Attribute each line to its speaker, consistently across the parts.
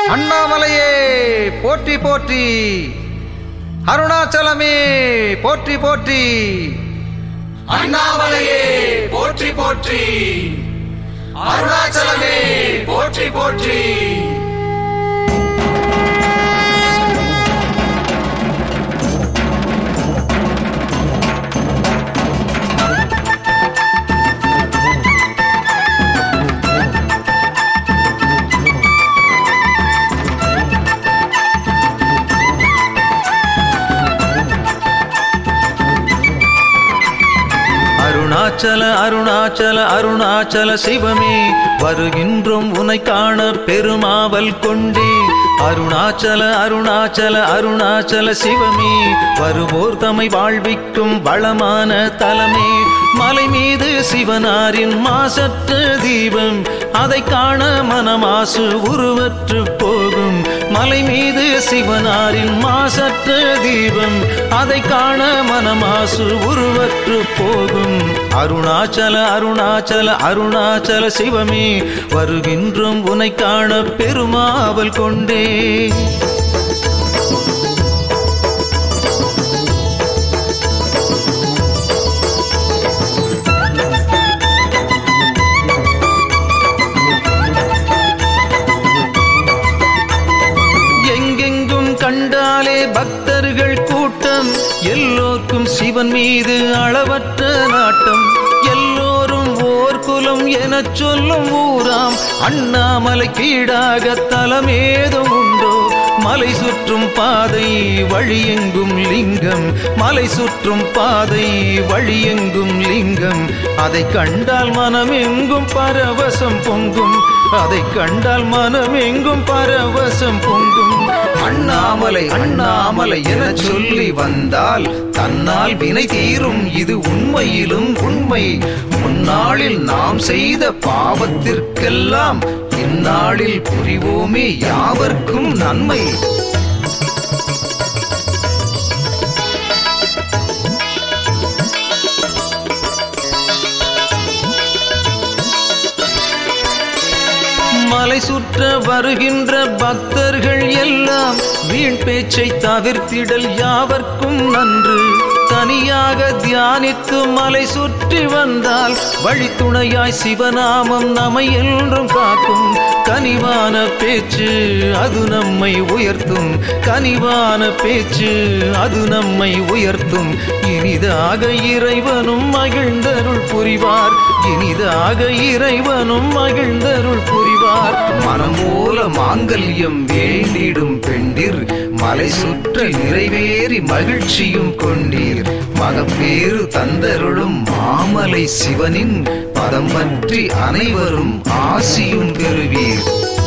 Speaker 1: அண்ணாமலையே போற்றி போற்றி அருணாச்சலமே போற்றி போற்றி
Speaker 2: அண்ணாமலையே போற்றி போற்றி அருணாச்சலமே போற்றி போற்றி
Speaker 1: அருணாச்சல அருணாச்சல அருணாச்சல சிவமே வருகின்றோம் உனை காண பெருமாவல் கொண்டே அருணாச்சல அருணாச்சல அருணாச்சல சிவமே வருவோர் தமை வாழ்விக்கும் வளமான தலமே மலை மீது சிவனாரின் மாசற்ற தீபம் அதை காண மனமாசு உருவற்று போகும் மலை மீது சிவனாரின் மாசற்ற தீபம் அதை காண மனமாசு உருவற்று போகும் அருணாச்சல அருணாச்சல அருணாச்சல சிவமே வருகின்றோம் உனை காண பெருமாவல் கொண்டே எங்கெங்கும் கண்டாலே பக்தர்கள் கூட்டம் எல்லோர்க்கும் சிவன் மீது அளவற்ற நாட்டம் எல்லோரும் ஓர் குலம் எனச் சொல்லும் ஊராம் அண்ணாமலை கீழாக தலமேதும் உண்டோ மலை சுற்றும் பாதை வழியெங்கும் லிங்கம் மலை சுற்றும் பாதை வழியெங்கும் லிங்கம் அதை கண்டால் மனமெங்கும் பரவசம் பொங்கும் அதை கண்டால் மனமெங்கும் பரவசம் பொங்கும் அண்ணாமலை அண்ணாமலை என சொல்லி வந்தால் தன்னால் வினை தீரும் இது உண்மையிலும் உண்மை முன்னாளில் நாம் செய்த பாவத்திற்கெல்லாம் இந்நாளில் புரிவோமே யாவர்க்கும் நன்மை மலை சுற்ற வருகின்ற பக்தர்கள் எல்லாம் வீண் பேச்சை தவிர்த்திடல் யாவர்க்கும் நன்று தனியாக தியானித்து மலை சுற்றி வந்தால் வழித்துணையாய் சிவநாமம் நம்மை என்றும் காக்கும் கனிவான பேச்சு அது நம்மை உயர்த்தும் கனிவான பேச்சு அது நம்மை உயர்த்தும் இனிதாக இறைவனும் மகிழ்ந்தருள் புரிவார் இனிதாக இறைவனும் மகிழ்ந்தருள் புரிவார் மனமூல மாங்கல்யம் வேண்டிடும் பெண்டிர் மலை சுற்ற நிறைவேறி மகிழ்ச்சியும் கொண்டீர் மகப்பேறு தந்தருளும் மாமலை சிவனின் பதம் பற்றி அனைவரும் ஆசியும் பெறுவீர்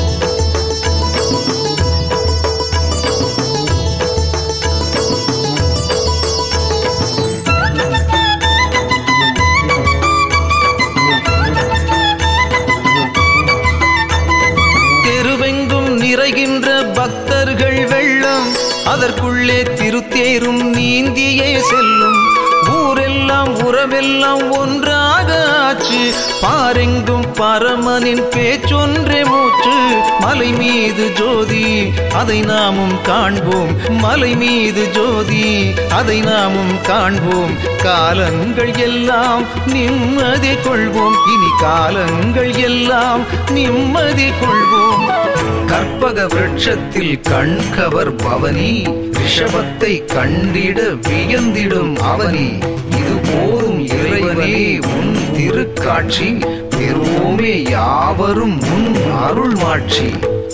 Speaker 1: தெருவெங்கும் நிறைகின்ற பக்தர்கள் வெள்ளம் அதற்குள்ளே திருத்தேரும் நீந்தியே செல்லும் ஊரெல்லாம் உறவெல்லாம் ஒன்றாக ஆச்சு பாரெங்கும் பரமனின் பேச்சொன்றே மூச்சு மலை மீது ஜோதி அதை நாமும் காண்போம் மலை மீது ஜோதி அதை நாமும் காண்போம் காலங்கள் எல்லாம் நிம்மதி கொள்வோம் இனி காலங்கள் எல்லாம் நிம்மதி கொள்வோம் கற்பக விருட்சத்தில் கண்கவர் பவனி ரிஷபத்தை கண்டிட வியந்திடும் அவனி இது போதும் இறைவனே உன் திருக்காட்சி பெறுவோமே யாவரும் உன் அருள் மாட்சி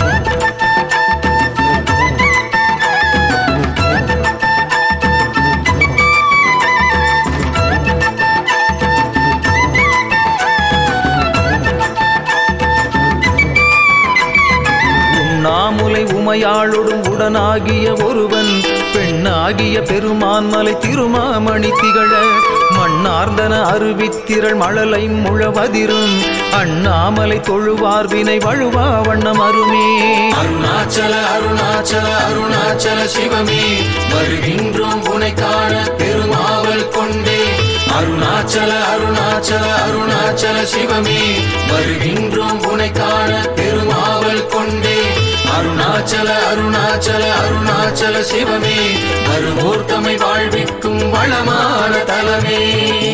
Speaker 1: உண்ணாமுலை உமையாளொடும் உடனாகிய ஒருவன் பெண்ணாகிய பெருமான் மலை திருமாமணி திகழ மண்ணார்ந்தன அருவித்திரள் மழலை முழவதிரும் அண்ணாமலை தொழுவார் வினை வழுவா வண்ணம் அருமே
Speaker 2: அருணாச்சல அருணாச்சல அருணாச்சல சிவமே வருகின்றோம் உனை காண பெருமாவல் கொண்டே அருணாச்சல அருணாச்சல அருணாச்சல சிவமே வருகின்றோம் உனை காண பெருமாவல் கொண்டே அருணாச்சல அருணாச்சல அருணாச்சல அருணாச்சல சிவமே வருவோர் தம்மை வாழ்விக்கும் வளமான தலமே